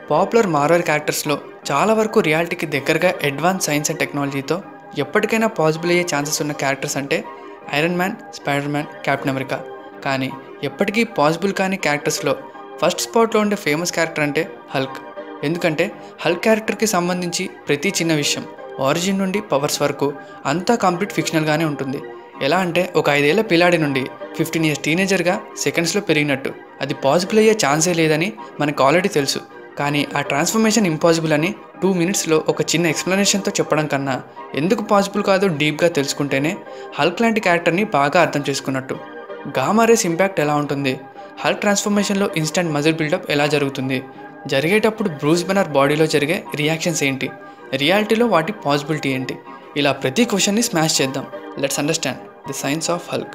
Popular Marvel క్యారెక్టర్స్లో చాలా వరకు రియాలిటీకి దగ్గరగా అడ్వాన్స్ సైన్స్ అండ్ టెక్నాలజీతో ఎప్పటికైనా పాసిబుల్ అయ్యే ఛాన్సెస్ ఉన్న క్యారెక్టర్స్ అంటే Iron Man Spider Man Captain America కానీ ఎప్పటికీ పాసిబుల్ కాని క్యారెక్టర్స్లో ఫస్ట్ స్పాట్లో ఉండే ఫేమస్ క్యారెక్టర్ అంటే హల్క్ ఎందుకంటే హల్క్ క్యారెక్టర్కి సంబంధించి ప్రతి చిన్న విషయం ఆరిజిన్ నుండి పవర్స్ వరకు అంతా కంప్లీట్ ఫిక్షనల్గానే ఉంటుంది ఎలా అంటే ఒక ఐదేళ్ల పిల్లాడి నుండి ఫిఫ్టీన్ ఇయర్స్ టీనేజర్గా సెకండ్స్లో పెరిగినట్టు అది పాసిబుల్ అయ్యే ఛాన్సే లేదని మనకు ఆల్రెడీ తెలుసు కానీ ఆ ట్రాన్స్ఫర్మేషన్ ఇంపాసిబుల్ అని టూ మినిట్స్లో ఒక చిన్న ఎక్స్ప్లెనేషన్తో చెప్పడం కన్నా ఎందుకు పాసిబుల్ కాదో డీప్గా తెలుసుకుంటేనే హల్క్ లాంటి క్యారెక్టర్ని బాగా అర్థం చేసుకున్నట్టు గామారేస్ ఇంపాక్ట్ ఎలా ఉంటుంది హల్క్ ట్రాన్స్ఫర్మేషన్లో ఇన్స్టంట్ మజిల్ బిల్డప్ ఎలా జరుగుతుంది జరిగేటప్పుడు బ్రూస్ బెనర్ బాడీలో జరిగే రియాక్షన్స్ ఏంటి రియాలిటీలో వాటి పాసిబిలిటీ ఏంటి ఇలా ప్రతి క్వశ్చన్ని స్మాష్ చేద్దాం let's understand the science of Hulk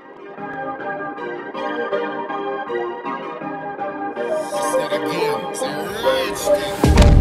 Said again, say rich thing.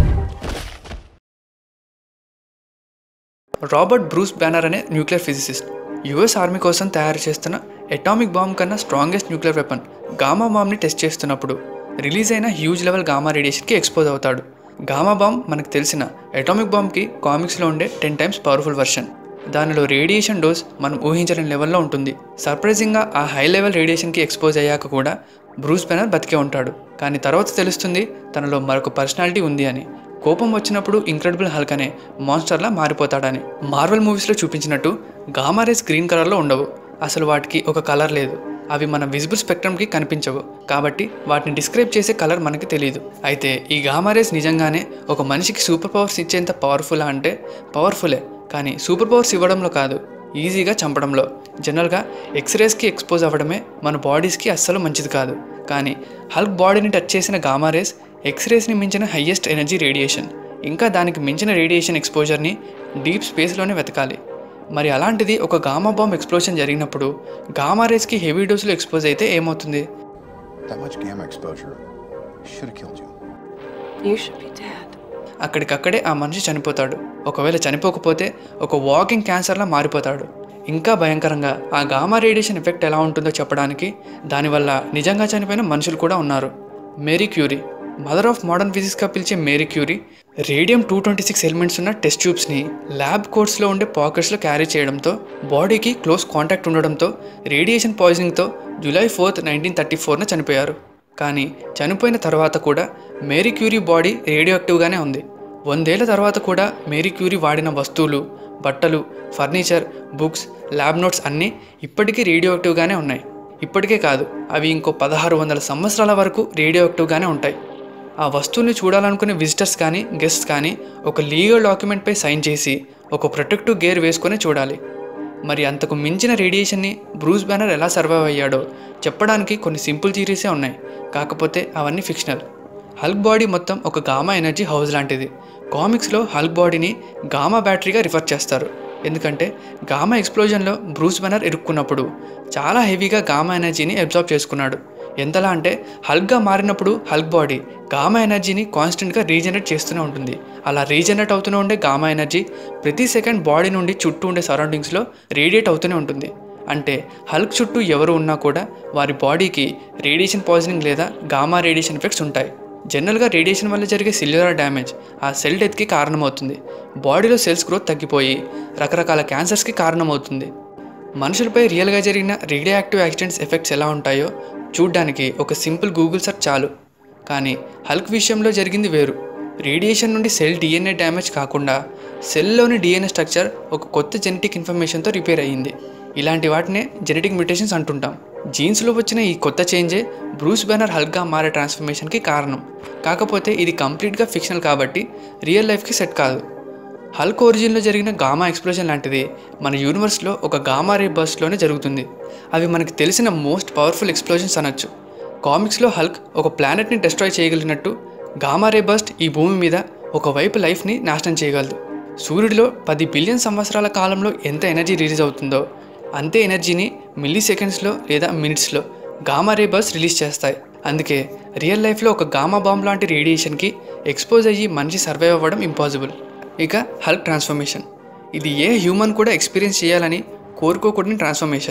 Robert Bruce Banner అనే న్యూక్లియర్ ఫిజిసిస్ట్ యుఎస్ ఆర్మీ కోసం తయారు చేస్తున్న అటామిక్ బాంబ్ కన్నా స్ట్రాంగెస్ట్ న్యూక్లియర్ వెపన్ గామా బాంబ్ని టెస్ట్ చేస్తున్నప్పుడు రిలీజ్ అయిన హ్యూజ్ లెవెల్ గామా రేడియేషన్కి ఎక్స్పోజ్ అవుతాడు గామా బాంబ్ మనకు తెలిసిన అటామిక్ బాంబ్కి కామిక్స్లో ఉండే టెన్ టైమ్స్ పవర్ఫుల్ వర్షన్ దానిలో రేడియేషన్ డోస్ మనం ఊహించలేని లెవెల్లో ఉంటుంది సర్ప్రైజింగ్గా ఆ హై లెవెల్ రేడియేషన్కి ఎక్స్పోజ్ అయ్యాక కూడా బ్రూస్ బెనర్ బతికే ఉంటాడు కానీ తర్వాత తెలుస్తుంది తనలో మరొక పర్సనాలిటీ ఉంది అని కోపం వచ్చినప్పుడు ఇంక్రెడిబుల్ హల్క్ అనే మాన్స్టర్లా మారిపోతాడని మార్వెల్ మూవీస్లో చూపించినట్టు గామా రేస్ గ్రీన్ కలర్లో ఉండవు అసలు వాటికి ఒక కలర్ లేదు అవి మన విజిబుల్ స్పెక్ట్రమ్కి కనిపించవు కాబట్టి వాటిని డిస్క్రైబ్ చేసే కలర్ మనకి తెలియదు అయితే ఈ గామా రేస్ నిజంగానే ఒక మనిషికి సూపర్ పవర్స్ ఇచ్చేంత పవర్ఫుల్ అంటే పవర్ఫుల్లే కానీ సూపర్ పవర్స్ ఇవ్వడంలో కాదు ఈజీగా చంపడంలో జనరల్గా ఎక్స్రేస్కి ఎక్స్పోజ్ అవ్వడమే మన బాడీస్కి అస్సలు మంచిది కాదు కానీ హల్క్ బాడీని టచ్ చేసిన గామా రేస్ ఎక్స్రేస్ని మించిన హయ్యెస్ట్ ఎనర్జీ రేడియేషన్ ఇంకా దానికి మించిన రేడియేషన్ ఎక్స్పోజర్ని డీప్ స్పేస్లోనే వెతకాలి మరి అలాంటిది ఒక గామా బాంబ్ ఎక్స్ప్లోషన్ జరిగినప్పుడు గామా రేస్కి హెవీ డోసులు ఎక్స్పోజ్ అయితే ఏమవుతుంది That much gamma exposure should have killed you. You should be dead. అక్కడికక్కడే ఆ మనిషి చనిపోతాడు ఒకవేళ చనిపోకపోతే ఒక వాకింగ్ క్యాన్సర్లా మారిపోతాడు ఇంకా భయంకరంగా ఆ గామా రేడియేషన్ ఎఫెక్ట్ ఎలా ఉంటుందో చెప్పడానికి దానివల్ల నిజంగా చనిపోయిన మనుషులు కూడా ఉన్నారు Marie Curie mother of modern ఫిజిక్స్గా పిలిచే Marie Curie radium two twenty six elements ఉన్న టెస్ట్ ట్యూబ్స్ని ల్యాబ్ కోర్స్లో ఉండే పాకెట్స్లో క్యారీ చేయడంతో బాడీకి క్లోజ్ కాంటాక్ట్ ఉండడంతో రేడియేషన్ పాయిజనింగ్తో జూలై ఫోర్త్ నైన్టీన్ థర్టీ ఫోర్న చనిపోయారు కానీ చనిపోయిన తర్వాత కూడా మేరీ క్యూరీ బాడీ రేడియో యాక్టివ్గానే ఉంది వందేళ్ల తర్వాత కూడా మేరీ క్యూరీ వాడిన వస్తువులు బట్టలు ఫర్నిచర్ బుక్స్ ల్యాబ్ నోట్స్ అన్నీ ఇప్పటికీ రేడియో యాక్టివ్గానే ఉన్నాయి ఇప్పటికే కాదు అవి ఇంకో పదహారు వందల సంవత్సరాల వరకు రేడియో యాక్టివ్గానే ఉంటాయి ఆ వస్తువుని చూడాలనుకునే విజిటర్స్ కానీ గెస్ట్స్ కానీ ఒక లీగల్ డాక్యుమెంట్పై సైన్ చేసి ఒక ప్రొటెక్టివ్ గేర్ వేసుకొని చూడాలి మరి అంతకు మించిన రేడియేషన్ని బ్రూస్ బ్యానర్ ఎలా సర్వైవ్ అయ్యాడో చెప్పడానికి కొన్ని సింపుల్ థీరీసే ఉన్నాయి కాకపోతే అవన్నీ ఫిక్షనల్ హల్క్ బాడీ మొత్తం ఒక గామా ఎనర్జీ హౌస్ లాంటిది కామిక్స్లో హల్క్ బాడీని గామా బ్యాటరీగా రిఫర్ చేస్తారు ఎందుకంటే గామా ఎక్స్ప్లోజన్లో బ్రూస్ బ్యానర్ ఇరుక్కున్నప్పుడు చాలా హెవీగా గామా ఎనర్జీని అబ్జార్బ్ చేసుకున్నాడు ఎంతలా అంటే హల్క్గా మారినప్పుడు హల్క్ బాడీ గామా ఎనర్జీని కాన్స్టెంట్గా రీజనరేట్ చేస్తూనే ఉంటుంది అలా రీజనరేట్ అవుతూనే ఉండే గామా ఎనర్జీ ప్రతి సెకండ్ బాడీ నుండి చుట్టూ ఉండే సరౌండింగ్స్లో రేడియేట్ అవుతూనే ఉంటుంది అంటే హల్క్ చుట్టూ ఎవరు ఉన్నా కూడా వారి బాడీకి రేడియేషన్ పాయిజనింగ్ లేదా గామా రేడియేషన్ ఎఫెక్ట్స్ ఉంటాయి జనరల్గా రేడియేషన్ వల్ల జరిగే సెల్యులర్ డ్యామేజ్ ఆ సెల్ డెత్కి కారణమవుతుంది బాడీలో సెల్స్ గ్రోత్ తగ్గిపోయి రకరకాల క్యాన్సర్స్కి కారణమవుతుంది మనుషులపై రియల్గా జరిగిన రేడియాక్టివ్ యాక్సిడెంట్స్ ఎఫెక్ట్స్ ఎలా ఉంటాయో చూడ్డానికి ఒక సింపుల్ గూగుల్ సెర్చ్ చాలు కానీ హల్క్ విషయంలో జరిగింది వేరు రేడియేషన్ నుండి సెల్ డిఎన్ఏ డ్యామేజ్ కాకుండా సెల్లోని డిఎన్ఏ స్ట్రక్చర్ ఒక కొత్త జెనెటిక్ ఇన్ఫర్మేషన్తో రిపేర్ అయ్యింది ఇలాంటి వాటినే జెనెటిక్ మ్యూటేషన్స్ అంటుంటాం జీన్స్లో వచ్చిన ఈ కొత్త చేంజే బ్రూస్ బ్యానర్ హల్క్గా మారే ట్రాన్స్ఫర్మేషన్కి కారణం కాకపోతే ఇది కంప్లీట్గా ఫిక్షనల్ కాబట్టి రియల్ లైఫ్కి సెట్ కాదు హల్క్ ఒరిజిన్లో జరిగిన గామా ఎక్స్ప్లోజన్ లాంటిది మన యూనివర్స్లో ఒక గామా రే బస్ట్లోనే జరుగుతుంది అవి మనకి తెలిసిన మోస్ట్ పవర్ఫుల్ ఎక్స్ప్లోజన్స్ అనొచ్చు కామిక్స్లో హల్క్ ఒక ప్లానెట్ని డిస్ట్రాయ్ చేయగలిగినట్టు గామా రే బస్ట్ ఈ భూమి మీద ఒకవైపు లైఫ్ని నాశనం చేయగలదు సూర్యుడిలో పది బిలియన్ సంవత్సరాల కాలంలో ఎంత ఎనర్జీ రిలీజ్ అవుతుందో అంతే ఎనర్జీని మిల్లీ సెకండ్స్లో లేదా మినిట్స్లో గామా రే బస్ రిలీజ్ చేస్తాయి అందుకే రియల్ లైఫ్లో ఒక గామా బాంబ్ లాంటి రేడియేషన్కి ఎక్స్పోజ్ అయ్యి మనిషి సర్వైవ్ అవ్వడం ఇంపాసిబుల్ ఇక హల్క్ ట్రాన్స్ఫర్మేషన్ ఇది ఏ హ్యూమన్ కూడా ఎక్స్పీరియన్స్ చేయాలని కోరుకోకూడని ట్రాన్స్ఫర్మేషన్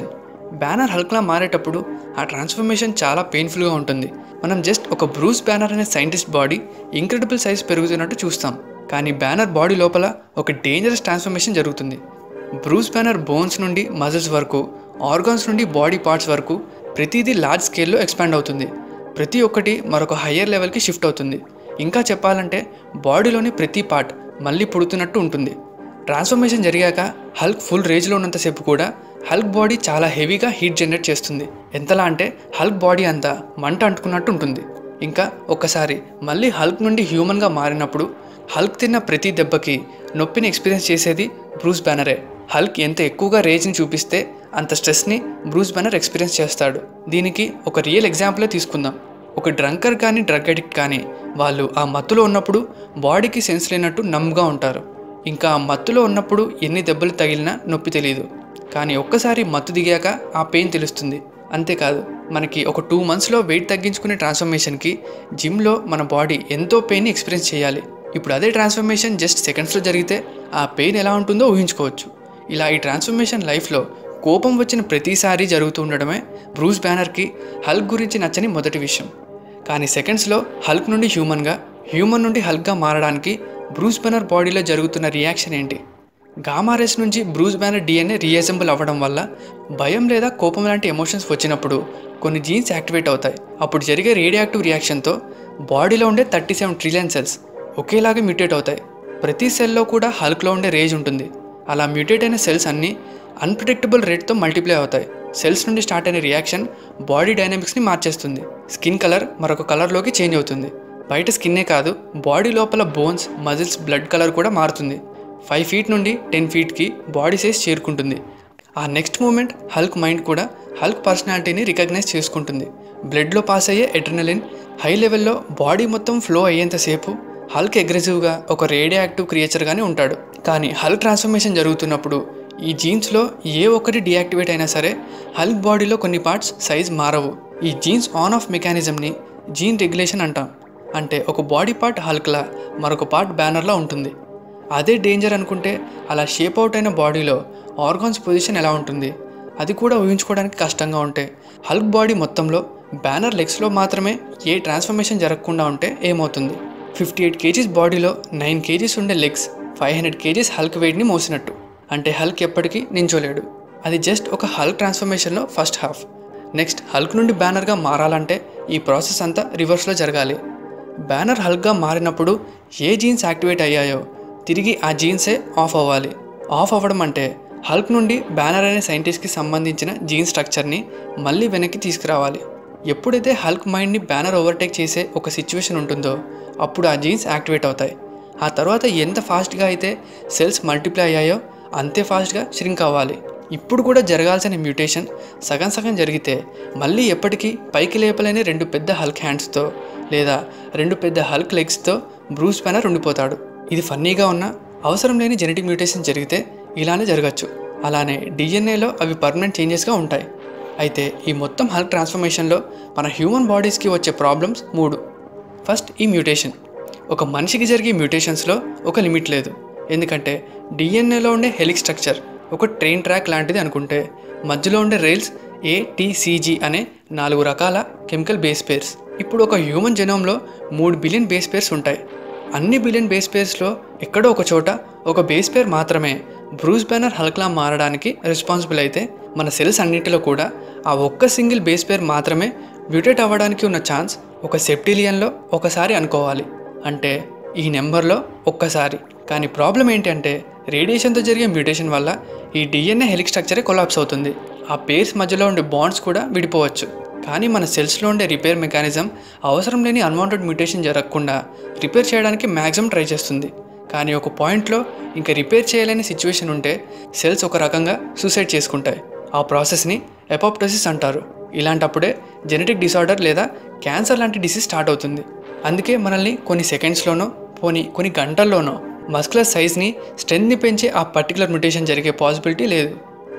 బ్యానర్ హల్క్లా మారేటప్పుడు ఆ ట్రాన్స్ఫర్మేషన్ చాలా పెయిన్ఫుల్గా ఉంటుంది మనం జస్ట్ ఒక బ్రూస్ బ్యానర్ అనే సైంటిస్ట్ బాడీ ఇంక్రెడిబుల్ సైజ్ పెరుగుతున్నట్టు చూస్తాం కానీ బ్యానర్ బాడీ లోపల ఒక డేంజరస్ ట్రాన్స్ఫర్మేషన్ జరుగుతుంది బ్రూస్ బ్యానర్ బోన్స్ నుండి మజిల్స్ వరకు ఆర్గాన్స్ నుండి బాడీ పార్ట్స్ వరకు ప్రతిదీ లార్జ్ స్కేల్లో ఎక్స్పాండ్ అవుతుంది ప్రతి ఒక్కటి మరొక హయ్యర్ లెవెల్కి షిఫ్ట్ అవుతుంది ఇంకా చెప్పాలంటే బాడీలోని ప్రతి పార్ట్ మళ్ళీ పుడుతున్నట్టు ఉంటుంది ట్రాన్స్ఫర్మేషన్ జరిగాక హల్క్ ఫుల్ రేంజ్లో ఉన్నంతసేపు కూడా హల్క్ బాడీ చాలా హెవీగా హీట్ జనరేట్ చేస్తుంది ఎంతలా అంటే హల్క్ బాడీ అంతా మంట అంటుకున్నట్టు ఉంటుంది ఇంకా ఒక్కసారి మళ్ళీ హల్క్ నుండి హ్యూమన్గా మారినప్పుడు హల్క్ తిన్న ప్రతి దెబ్బకి నొప్పిని ఎక్స్పీరియన్స్ చేసేది బ్రూస్ బ్యానరే హల్క్ ఎంత ఎక్కువగా రేజ్ని చూపిస్తే అంత స్ట్రెస్ని బ్రూస్ బ్యానర్ ఎక్స్పీరియన్స్ చేస్తాడు దీనికి ఒక రియల్ ఎగ్జాంపులే తీసుకుందాం ఒక డ్రంకర్ కానీ డ్రగ్ అడిక్ట్ కానీ వాళ్ళు ఆ మత్తులో ఉన్నప్పుడు బాడీకి సెన్స్ లేనట్టు నమ్గా ఉంటారు ఇంకా ఆ మత్తులో ఉన్నప్పుడు ఎన్ని దెబ్బలు తగిలినా నొప్పి తెలియదు కానీ ఒక్కసారి మత్తు దిగాక ఆ పెయిన్ తెలుస్తుంది అంతేకాదు మనకి ఒక టూ మంత్స్లో వెయిట్ తగ్గించుకునే ట్రాన్స్ఫర్మేషన్కి జిమ్లో మన బాడీ ఎంతో పెయిన్ ఎక్స్పీరియన్స్ చేయాలి ఇప్పుడు అదే ట్రాన్స్ఫర్మేషన్ జస్ట్ సెకండ్స్లో జరిగితే ఆ పెయిన్ ఎలా ఉంటుందో ఊహించుకోవచ్చు ఇలా ఈ ట్రాన్స్ఫర్మేషన్ లైఫ్లో కోపం వచ్చిన ప్రతిసారి జరుగుతూ ఉండడమే బ్రూస్ బ్యానర్కి హల్క్ గురించి నచ్చని మొదటి విషయం కానీ సెకండ్స్లో హల్క్ నుండి హ్యూమన్గా హ్యూమన్ నుండి హల్క్గా మారడానికి బ్రూస్ బ్యానర్ బాడీలో జరుగుతున్న రియాక్షన్ ఏంటి గామారెస్ నుంచి బ్రూస్ బ్యానర్ డిఎన్ఏ రీఅసెంబుల్ అవ్వడం వల్ల భయం లేదా కోపం లాంటి ఎమోషన్స్ వచ్చినప్పుడు కొన్ని జీన్స్ యాక్టివేట్ అవుతాయి అప్పుడు జరిగే రేడియాక్టివ్ రియాక్షన్తో బాడీలో ఉండే థర్టీ సెవెన్ ట్రిలియన్ సెల్స్ ఒకేలాగా మ్యూటేట్ అవుతాయి ప్రతి సెల్లో కూడా హల్క్లో ఉండే రేజ్ ఉంటుంది అలా మ్యూటేట్ అయిన సెల్స్ అన్నీ అన్ప్రిడిక్టబుల్ రేట్తో మల్టిప్లై అవుతాయి సెల్స్ నుండి స్టార్ట్ అయిన రియాక్షన్ బాడీ డైనమిక్స్ని మార్చేస్తుంది స్కిన్ కలర్ మరొక కలర్లోకి చేంజ్ అవుతుంది బయట స్కిన్నే కాదు బాడీ లోపల బోన్స్ మజిల్స్ బ్లడ్ కలర్ కూడా మారుతుంది ఫైవ్ ఫీట్ నుండి టెన్ ఫీట్కి బాడీ సైజ్ చేరుకుంటుంది ఆ నెక్స్ట్ మూమెంట్ హల్క్ మైండ్ కూడా హల్క్ పర్సనాలిటీని రికగ్నైజ్ చేసుకుంటుంది బ్లడ్లో పాస్ అయ్యే ఎడ్రినలిన్ హై లెవెల్లో బాడీ మొత్తం ఫ్లో అయ్యేంతసేపు హల్క్ అగ్రెసివ్గా ఒక రేడియో యాక్టివ్ క్రియేచర్గానే ఉంటాడు కానీ హల్క్ ట్రాన్స్ఫర్మేషన్ జరుగుతున్నప్పుడు ఈ జీన్స్లో ఏ ఒక్కటి డియాక్టివేట్ అయినా సరే హల్క్ బాడీలో కొన్ని పార్ట్స్ సైజ్ మారవు ఈ జీన్స్ ఆన్ ఆఫ్ మెకానిజంని జీన్ రెగ్యులేషన్ అంటాం అంటే ఒక బాడీ పార్ట్ హల్క్లా మరొక పార్ట్ బ్యానర్లా ఉంటుంది అదే డేంజర్ అనుకుంటే అలా షేప్ అవుట్ అయిన బాడీలో ఆర్గాన్స్ పొజిషన్ ఎలా ఉంటుంది అది కూడా ఊహించుకోవడానికి కష్టంగా ఉంటే హల్క్ బాడీ మొత్తంలో బ్యానర్ లెగ్స్లో మాత్రమే ఏ ట్రాన్స్ఫర్మేషన్ జరగకుండా ఉంటే ఏమవుతుంది ఫిఫ్టీ ఎయిట్ కేజీస్ బాడీలో నైన్ కేజీస్ ఉండే legs five hundred kgs Hulk వెయిట్ని మోసినట్టు అంటే హల్క్ ఎప్పటికీ నించోలేడు అది జస్ట్ ఒక హల్క్ ట్రాన్స్ఫర్మేషన్లో ఫస్ట్ హాఫ్ నెక్స్ట్ హల్క్ నుండి బ్యానర్గా మారాలంటే ఈ ప్రాసెస్ అంతా రివర్స్లో జరగాలి బ్యానర్ హల్క్గా మారినప్పుడు ఏ జీన్స్ యాక్టివేట్ అయ్యాయో తిరిగి ఆ జీన్సే ఆఫ్ అవ్వాలి ఆఫ్ అవ్వడం అంటే హల్క్ నుండి బ్యానర్ అనే సైంటిస్ట్కి సంబంధించిన జీన్ స్ట్రక్చర్ని మళ్ళీ వెనక్కి తీసుకురావాలి ఎప్పుడైతే హల్క్ మైండ్ని బ్యానర్ ఓవర్టేక్ చేసే ఒక సిచ్యువేషన్ ఉంటుందో అప్పుడు ఆ జీన్స్ యాక్టివేట్ అవుతాయి ఆ తర్వాత ఎంత ఫాస్ట్గా అయితే సెల్స్ మల్టిప్లై అయ్యాయో అంతే ఫాస్ట్గా ష్రింక్ అవ్వాలి ఇప్పుడు కూడా జరగాల్సిన మ్యూటేషన్ సగం సగం జరిగితే మళ్ళీ ఎప్పటికీ పైకి లేపలేని రెండు పెద్ద హల్క్ హ్యాండ్స్తో లేదా రెండు పెద్ద హల్క్ లెగ్స్తో బ్రూస్ బ్యానర్ ఉండిపోతాడు ఇది ఫన్నీగా ఉన్న అవసరం లేని జెనెటిక్ మ్యూటేషన్ జరిగితే ఇలానే జరగచ్చు అలానే డిఎన్ఏలో అవి పర్మనెంట్ చేంజెస్గా ఉంటాయి అయితే ఈ మొత్తం హల్క్ ట్రాన్స్ఫర్మేషన్లో మన హ్యూమన్ బాడీస్కి వచ్చే ప్రాబ్లమ్స్ మూడు ఫస్ట్ ఈ మ్యూటేషన్ ఒక మనిషికి జరిగే మ్యూటేషన్స్లో ఒక లిమిట్ లేదు ఎందుకంటే డిఎన్ఏలో ఉండే హెలిక్ స్ట్రక్చర్ ఒక ట్రైన్ ట్రాక్ లాంటిది అనుకుంటే మధ్యలో ఉండే రైల్స్ ఏటీసీజీ అనే నాలుగు రకాల కెమికల్ బేస్ పేర్స్ ఇప్పుడు ఒక హ్యూమన్ జెనోమ్లో మూడు బిలియన్ బేస్ పేర్స్ ఉంటాయి అన్ని బిలియన్ బేస్ పేర్స్లో ఎక్కడో ఒక చోట ఒక బేస్ పేర్ మాత్రమే బ్రూస్ బ్యానర్ హల్క్లా మారడానికి రెస్పాన్సిబుల్ అయితే మన సెల్స్ అన్నింటిలో కూడా ఆ ఒక్క సింగిల్ బేస్ పేర్ మాత్రమే మ్యూటేట్ అవ్వడానికి ఉన్న ఛాన్స్ ఒక సెప్టిలియన్లో ఒకసారి అనుకోవాలి అంటే ఈ నెంబర్లో ఒక్కసారి కానీ ప్రాబ్లం ఏంటంటే రేడియేషన్తో జరిగే మ్యూటేషన్ వల్ల ఈ డిఎన్ఏ హెలిక్ స్ట్రక్చరే కొలాప్స్ అవుతుంది ఆ పేర్స్ మధ్యలో ఉండే బాండ్స్ కూడా విడిపోవచ్చు కానీ మన సెల్స్లో ఉండే రిపేర్ మెకానిజం అవసరం లేని అన్వాంటెడ్ మ్యూటేషన్ జరగకుండా రిపేర్ చేయడానికి మ్యాక్సిమం ట్రై చేస్తుంది కానీ ఒక పాయింట్లో ఇంకా రిపేర్ చేయలేని సిచ్యువేషన్ ఉంటే సెల్స్ ఒక రకంగా సూసైడ్ చేసుకుంటాయి ఆ ప్రాసెస్ని ఎపాప్టోసిస్ అంటారు ఇలాంటప్పుడే జెనెటిక్ డిసార్డర్ లేదా క్యాన్సర్ లాంటి డిసీజ్ స్టార్ట్ అవుతుంది అందుకే మనల్ని కొన్ని సెకండ్స్లోనో పోనీ కొన్ని గంటల్లోనో మస్కులర్ సైజ్ని స్ట్రెంత్ని పెంచే ఆ పర్టికులర్ మ్యూటేషన్ జరిగే పాసిబిలిటీ లేదు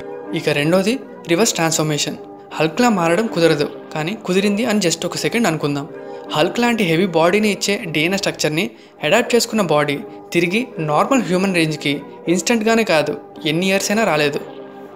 ఇక రెండోది రివర్స్ ట్రాన్స్ఫర్మేషన్ హల్క్లా మారడం కుదరదు కానీ కుదిరింది అని జస్ట్ ఒక సెకండ్ అనుకుందాం హల్క్ లాంటి హెవీ బాడీని ఇచ్చే డిఎన్ఏ స్ట్రక్చర్ని అడాప్ట్ చేసుకున్న బాడీ తిరిగి నార్మల్ హ్యూమన్ రేంజ్కి ఇన్స్టెంట్గానే కాదు ఎన్ని ఇయర్స్ అయినా రాలేదు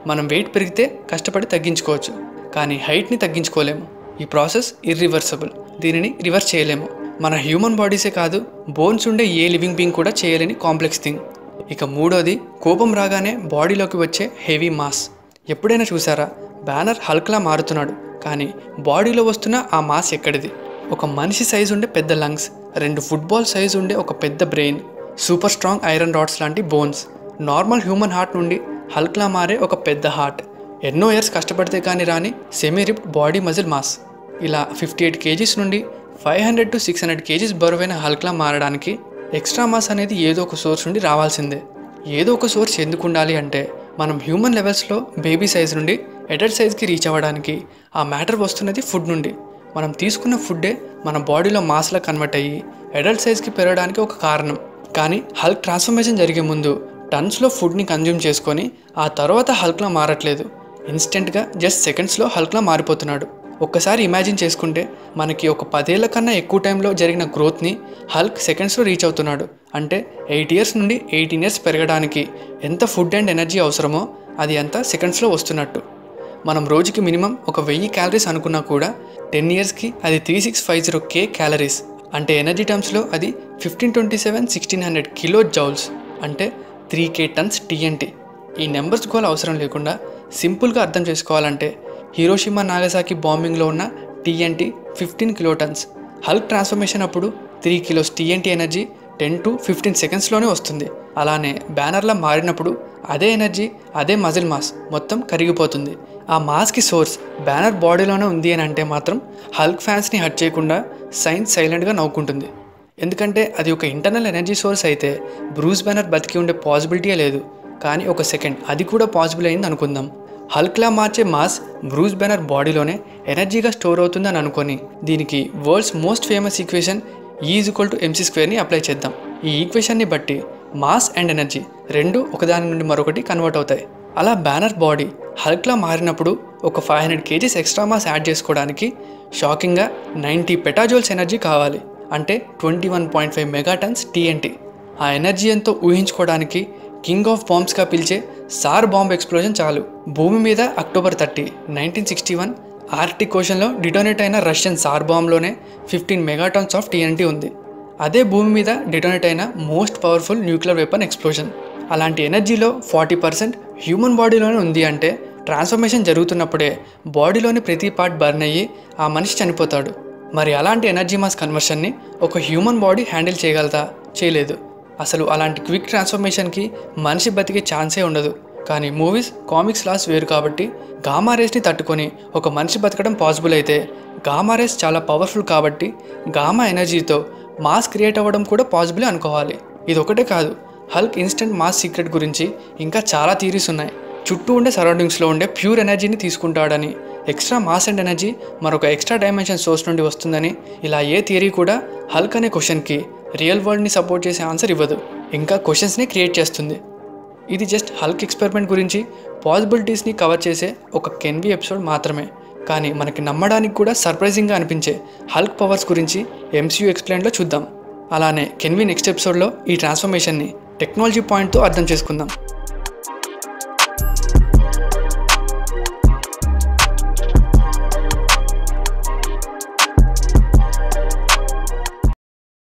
మనం వెయిట్ పెరిగితే కష్టపడి తగ్గించుకోవచ్చు కానీ హైట్ని తగ్గించుకోలేము ఈ ప్రాసెస్ ఇర్రివర్సబుల్ దీనిని రివర్స్ చేయలేము మన హ్యూమన్ బాడీసే కాదు బోన్స్ ఉండే ఏ లివింగ్ బీయింగ్ కూడా చేయలేని కాంప్లెక్స్ థింగ్ ఇక మూడోది కోపం రాగానే బాడీలోకి వచ్చే హెవీ మాస్ ఎప్పుడైనా చూసారా బ్యానర్ హల్క్లా మారుతున్నాడు కానీ బాడీలో వస్తున్న ఆ మాస్ ఎక్కడిది ఒక మనిషి సైజు ఉండే పెద్ద లంగ్స్ రెండు ఫుట్బాల్ సైజు ఉండే ఒక పెద్ద brain super strong iron rods లాంటి బోన్స్ నార్మల్ హ్యూమన్ హార్ట్ నుండి హల్క్లా మారే ఒక పెద్ద హార్ట్ ఎన్నో ఇయర్స్ కష్టపడితే కానీ రాని semi ripped body muscle mass ఇలా ఫిఫ్టీ ఎయిట్ కేజీస్ నుండి five hundred to six hundred kgs బరువైన హల్క్లా మారడానికి ఎక్స్ట్రా మాస్ అనేది ఏదో ఒక సోర్స్ నుండి రావాల్సిందే ఏదో ఒక సోర్స్ ఎందుకు ఉండాలి అంటే మనం హ్యూమన్ లెవెల్స్లో బేబీ సైజ్ నుండి అడల్ట్ సైజ్కి రీచ్ అవ్వడానికి ఆ మ్యాటర్ వస్తున్నది ఫుడ్ నుండి మనం తీసుకున్న ఫుడ్డే మన బాడీలో మాస్లా కన్వర్ట్ అయ్యి అడల్ట్ సైజ్కి పెరగడానికి ఒక కారణం కానీ హల్క్ ట్రాన్స్ఫర్మేషన్ జరిగే ముందు టన్స్లో ఫుడ్ని కన్జ్యూమ్ చేసుకొని ఆ తర్వాత హల్క్లా మారట్లేదు ఇన్స్టెంట్గా జస్ట్ సెకండ్స్లో హల్క్లా మారిపోతున్నాడు ఒక్కసారి ఇమాజిన్ చేసుకుంటే మనకి ఒక పదేళ్ల కన్నా ఎక్కువ టైంలో జరిగిన గ్రోత్ని హల్క్ సెకండ్స్లో రీచ్ అవుతున్నాడు అంటే ఎయిట్ ఇయర్స్ నుండి ఎయిటీన్ ఇయర్స్ పెరగడానికి ఎంత ఫుడ్ అండ్ ఎనర్జీ అవసరమో అది అంతా సెకండ్స్లో వస్తున్నట్టు మనం రోజుకి మినిమం ఒక వెయ్యి క్యాలరీస్ అనుకున్నా కూడా టెన్ ఇయర్స్కి అది three six five zero K calories అంటే ఎనర్జీ టర్మ్స్లో అది fifteen twenty seven sixteen hundred kilo joules అంటే త్రీ కే టన్స్ టీఎన్టీ ఈ నెంబర్స్ గోల్ అవసరం లేకుండా సింపుల్గా అర్థం చేసుకోవాలంటే హీరోషిమా నాగసాకి బాంబింగ్లో ఉన్న TNT fifteen kilotons Hulk transformation అప్పుడు three kilos TNT energy ten to fifteen సెకండ్స్లోనే వస్తుంది అలానే బ్యానర్లా మారినప్పుడు అదే ఎనర్జీ అదే మజిల్ మాస్ మొత్తం కరిగిపోతుంది ఆ మాస్కి సోర్స్ బ్యానర్ బాడీలోనే ఉంది అని అంటే మాత్రం హల్క్ ఫ్యాన్స్ని హట్ చేయకుండా సైన్స్ సైలెంట్గా నవ్వుకుంటుంది ఎందుకంటే అది ఒక ఇంటర్నల్ ఎనర్జీ సోర్స్ అయితే బ్రూస్ బ్యానర్ బతికి ఉండే పాసిబిలిటీయే లేదు కానీ ఒక సెకండ్ అది కూడా పాసిబుల్ అయింది అనుకుందాం హల్క్లా మార్చే మాస్ బ్రూస్ బ్యానర్ బాడీలోనే ఎనర్జీగా స్టోర్ అవుతుందని అనుకొని దీనికి world's most famous equation is equal to MC స్క్వేర్ని అప్లై చేద్దాం ఈ ఈక్వేషన్ని బట్టి మాస్ అండ్ ఎనర్జీ రెండు ఒకదాని నుండి మరొకటి కన్వర్ట్ అవుతాయి అలా బ్యానర్ బాడీ హల్క్లా మారినప్పుడు ఒక five hundred kgs extra mass add చేసుకోవడానికి షాకింగ్గా నైంటీ పెటాజోల్స్ ఎనర్జీ కావాలి అంటే twenty one point five megatons TNT ఆ ఎనర్జీ ఎంతో ఊహించుకోవడానికి కింగ్ ఆఫ్ బాంబ్స్గా పిలిచే సార్ బాంబ్ ఎక్స్ప్లోజన్ చాలు భూమి మీద October thirty nineteen sixty one Arctic ఓషన్లో డిటోనేట్ అయిన రష్యన్ సార్ బాంబ్లోనే ఫిఫ్టీన్ మెగాటన్స్ ఆఫ్ టీఎన్టీ ఉంది అదే భూమి మీద డిటోనేట్ అయిన most powerful nuclear weapon explosion అలాంటి ఎనర్జీలో ఫార్టీ పర్సెంట్ హ్యూమన్ బాడీలోనే ఉంది అంటే ట్రాన్స్ఫర్మేషన్ జరుగుతున్నప్పుడే బాడీలోని ప్రతి పార్ట్ బర్న్ అయ్యి ఆ మనిషి చనిపోతాడు మరి అలాంటి ఎనర్జీ మాస్ కన్వర్షన్ని ఒక హ్యూమన్ బాడీ హ్యాండిల్ చేయగలదా చేయలేదు అసలు అలాంటి క్విక్ ట్రాన్స్ఫర్మేషన్కి మనిషి బతికే ఛాన్సే ఉండదు కానీ మూవీస్ కామిక్స్ లాస్ వేరు కాబట్టి గామా రేస్ని తట్టుకొని ఒక మనిషి బతకడం పాసిబుల్ అయితే గామా రేస్ చాలా పవర్ఫుల్ కాబట్టి గామా ఎనర్జీతో మాస్ క్రియేట్ అవ్వడం కూడా పాసిబులే అనుకోవాలి ఇది ఒకటే కాదు హల్క్ ఇన్స్టెంట్ మాస్ సీక్రెట్ గురించి ఇంకా చాలా థీరీస్ ఉన్నాయి చుట్టూ ఉండే సరౌండింగ్స్లో ఉండే ప్యూర్ ఎనర్జీని తీసుకుంటాడని ఎక్స్ట్రా మాస్ అండ్ ఎనర్జీ మరొక ఎక్స్ట్రా డైమెన్షన్ సోర్స్ నుండి వస్తుందని ఇలా ఏ థియరీ కూడా హల్క్ అనే క్వశ్చన్కి రియల్ వరల్డ్ని సపోర్ట్ చేసే ఆన్సర్ ఇవ్వదు ఇంకా క్వశ్చన్స్ని క్రియేట్ చేస్తుంది ఇది జస్ట్ హల్క్ ఎక్స్పెరిమెంట్ గురించి పాసిబిలిటీస్ని కవర్ చేసే ఒక కెన్వి ఎపిసోడ్ మాత్రమే కానీ మనకి నమ్మడానికి కూడా సర్ప్రైజింగ్గా అనిపించే హల్క్ పవర్స్ గురించి ఎంసీయూ ఎక్స్ప్లెయిన్లో చూద్దాం అలానే కెన్వి నెక్స్ట్ ఎపిసోడ్లో ఈ ట్రాన్స్ఫర్మేషన్ని టెక్నాలజీ పాయింట్తో అర్థం చేసుకుందాం